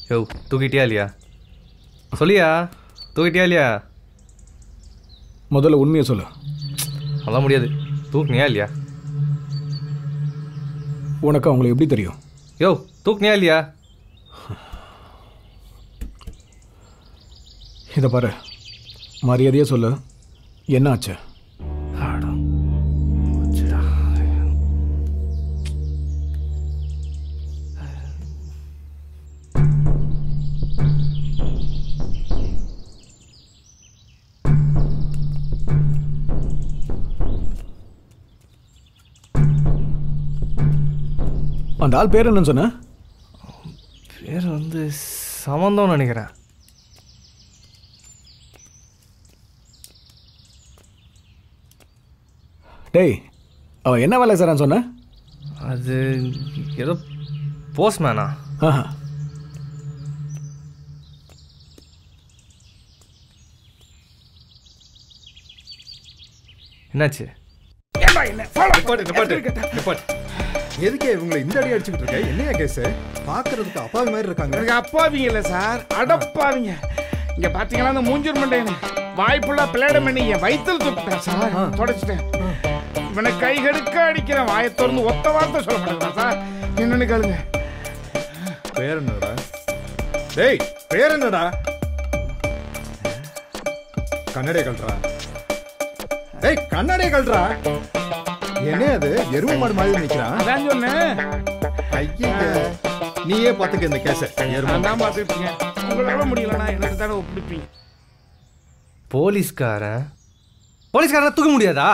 யோ தூக்கிட்டியா இல்லையா சொல்லியா தூக்கிட்டியா இல்லையா முதல்ல உண்மையை சொல்லு அதெல்லாம் முடியாது தூக்குனியா இல்லையா உனக்கு அவங்களை எப்படி தெரியும் யோ தூக்குனியா இல்லையா இதை பாரு மரியாதையே சொல்லு என்ன ஆச்சு அந்த ஆள் பேர் என்னன்னு சொன்ன பேர் வந்து சமந்தம்னு நினைக்கிறேன் டேய் அவன் என்ன வேலை செய்றான்னு சொன்ன அது ஏதோ போஸ்ட்மேனா ஆஹா என்னாச்சு எதுக்கே இவங்களை இந்த அடி அடிச்சுக்கிட்டு இருக்க என்னையா கேஸ் பாக்குறதுக்கு அப்பாவி மாதிரி இருக்காங்க எனக்கு அப்பாவிங்க இல்ல சார் அடப்பாவிங்க இங்க பாத்தீங்களா அந்த மூஞ்சூர் மண்டையனு வாய்ப்புள்ள பிளேட பண்ணி என் வயித்துல துப்பிட்டேன் சார் தொடச்சிட்டேன் இவனை கை கெடுக்க அடிக்கிறேன் வாயை திறந்து ஒத்த வார்த்தை சொல்ல மாட்டேங்கிறான் சார் என்னன்னு கேளுங்க பேர் என்னடா டேய் பேர் என்னடா கண்ணடே கல்றா டேய் கண்ணடே கல்றா என்ன அது எருமை மாடு மாதிரி நிக்கிறான் அதான் சொன்னேன் ஐயா நீயே பாத்துக்க இந்த கேஸ எருமை நான் தான் பார்த்துட்டு இருக்கேன் உங்களால முடியலன்னா என்ன தானே ஒப்பிடிப்பீங்க போலீஸ்காரன் போலீஸ்காரனை தூக்க முடியாதா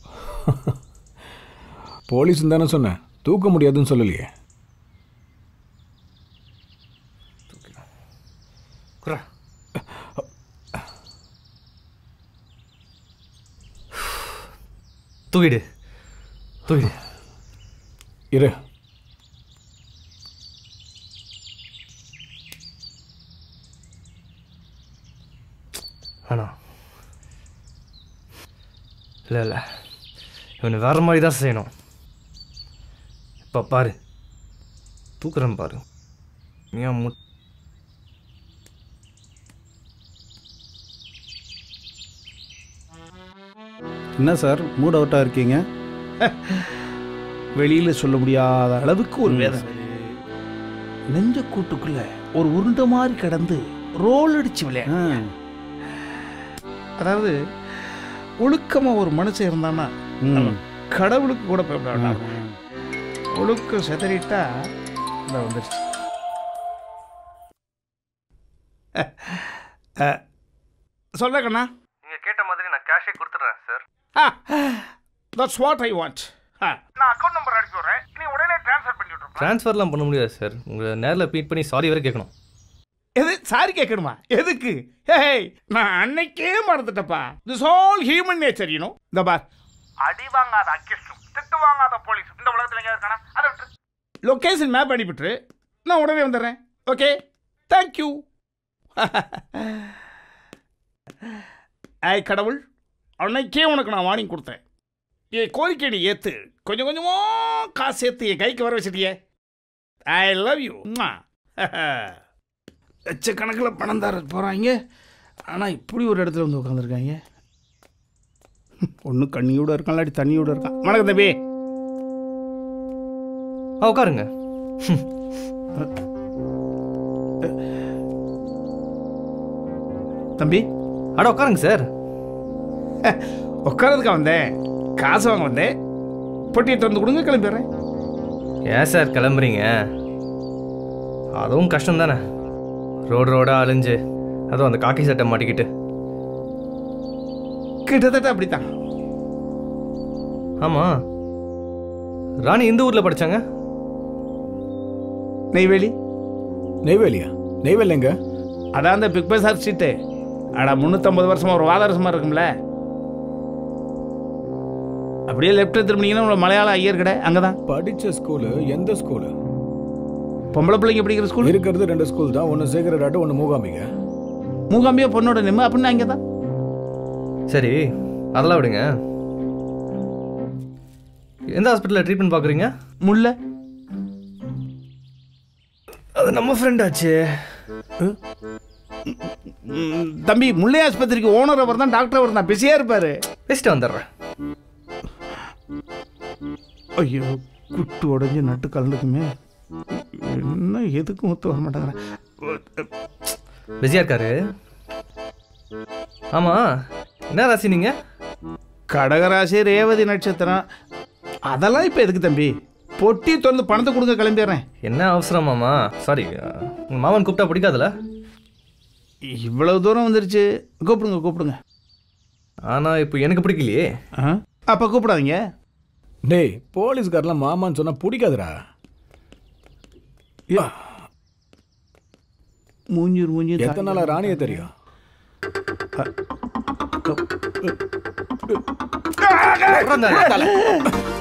போலீஸ் தானே சொன்னேன் தூக்க முடியாதுன்னு சொல்லலையே குரா தூக்கிடு தூக்கிடு இரு வேணாம் இல்லை இல்லை இவனை வேற மாதிரி தான் செய்யணும் இப்போ பாரு தூக்குறேன் பாரு ஏன் மு என்ன சார் மூட் அவுட்டாக இருக்கீங்க வெளியில சொல்ல முடியாத அளவுக்கு ஒரு வேதனை நெஞ்ச கூட்டுக்குள்ள ஒரு உருண்டை மாதிரி கடந்து ரோல் அடிச்சு விளையாடு ஆ அதாவது ஒழுக்கமா ஒரு மனுஷன் இருந்தான்னா ம். அவன் கடவுளுக்கு கூட போய் விளையாடலாம் ஒழுக்கம் செதறிட்டா இந்த வந்துருச்சு சொல்ல கண்ணா நீங்கள் கேட்ட மாதிரி நான் கேஷே கொடுத்துட்றேன் sir that's what I want நான் அக்கௌண்ட் நம்பர் அடிச்சு விடுறேன் நீ உடனே ட்ரான்ஸ்ஃபர் பண்ணி விட்டுருப்பா ட்ரான்ஸ்ஃபர்லாம் பண்ண முடியாது சார் உங்களை நேரில் மீட் பண்ணி சாரி வரை கேட்கணும் எது சாரி கேட்கணுமா எதுக்கு ஹேய் நான் அன்னைக்கே மறந்துட்டப்பா this all human nature you know இந்த பார் அடி வாங்காத அக்கிஸ்டும் திட்டு வாங்காத போலீஸ் இந்த உலகத்துல எங்கேயாவது இருக்கானா அதை விட்டு லொகேஷன் மேப் அனுப்பிட்டு நான் உடனே வந்துடுறேன் ஓகே தேங்க்யூ ஐ கடவுள் அன்னைக்கே உனக்கு நான் வார்னிங் கொடுத்தேன் என் கோரிக்கை நீ ஏத்து கொஞ்சம் கொஞ்சமா காசு சேர்த்து என் கைக்கு வர வச்சிட்டியே ஐ லவ் யூ லட்சக்கணக்கில் பணம் தர போகிறாங்க ஆனால் இப்படி ஒரு இடத்துல வந்து உட்காந்துருக்காங்க ஒன்று கண்ணியோட இருக்கான் இல்லாட்டி தண்ணியோட இருக்கான் வணக்கம் தம்பி ஆ உட்காருங்க தம்பி அட உட்காருங்க சார் உட்காரதுக்கா வந்தேன் காசு வாங்க வந்தேன் பொட்டியை திறந்து கொடுங்க கிளம்பிடுறேன் ஏன் சார் கிளம்புறீங்க அதுவும் கஷ்டம் தானே ரோடு ரோடாக அழிஞ்சு அதுவும் அந்த காக்கி சட்டை மாட்டிக்கிட்டு கிட்டத்தட்ட அப்படித்தான் ஆமாம் ராணி எந்த ஊரில் படித்தாங்க நெய்வேலி நெய்வேலியா நெய்வேலி எங்க அதான் அந்த பிக் பஸார் ஸ்ட்ரீட்டு அடா முந்நூற்றம்பது வருஷமா ஒரு வாதாரசமாக இருக்கும்ல அப்படியே லெஃப்ட் திரும்பினீங்கன்னா உங்களை மலையாள ஐயர் கடை அங்கே தான் படிச்ச ஸ்கூலு எந்த ஸ்கூலு பொம்பளை பிள்ளைங்க படிக்கிற ஸ்கூல் இருக்கிறது ரெண்டு ஸ்கூல் தான் ஒன்று சேகரடாட்டு ஒன்று மூகாம்பிங்க மூகாம்பியா பொண்ணோட நிம்ம அப்படின்னு அங்கே தான் சரி அதெல்லாம் விடுங்க எந்த ஹாஸ்பிட்டலில் ட்ரீட்மெண்ட் பார்க்குறீங்க முல்லை அது நம்ம ஃப்ரெண்ட் ஆச்சு ம், தம்பி முல்லை ஆஸ்பத்திரிக்கு ஓனர் அவர் தான் டாக்டர் அவர் தான் பிஸியாக இருப்பார் பேசிட்டு வந்துடுறேன் ஐயோ குட்டு உடஞ்சி நட்டு கலந்துக்குமே என்ன எதுக்கும் ஒத்து வர மாட்டேங்கிறேன் பிஸியாக இருக்காரு ஆமாம் என்ன ராசி நீங்கள் கடகராசி ரேவதி நட்சத்திரம் அதெல்லாம் இப்போ எதுக்கு தம்பி பொட்டி திறந்து பணத்தை கொடுங்க கிளம்பிடுறேன் என்ன அவசரம் மாமா சாரி உங்கள் மாமன் கூப்பிட்டா பிடிக்காதுல்ல இவ்வளவு தூரம் வந்துருச்சு கூப்பிடுங்க கூப்பிடுங்க ஆனால் இப்போ எனக்கு பிடிக்கலையே ஆ அப்போ கூப்பிடாதீங்க டேய் போலீஸ்காரெலாம் மாமான்னு சொன்னால் பிடிக்காதுடா மூஞ்சூர் மூஞ்சூர் எத்தனை நாளாக ராணியை தெரியும் அப்புறம் தானே.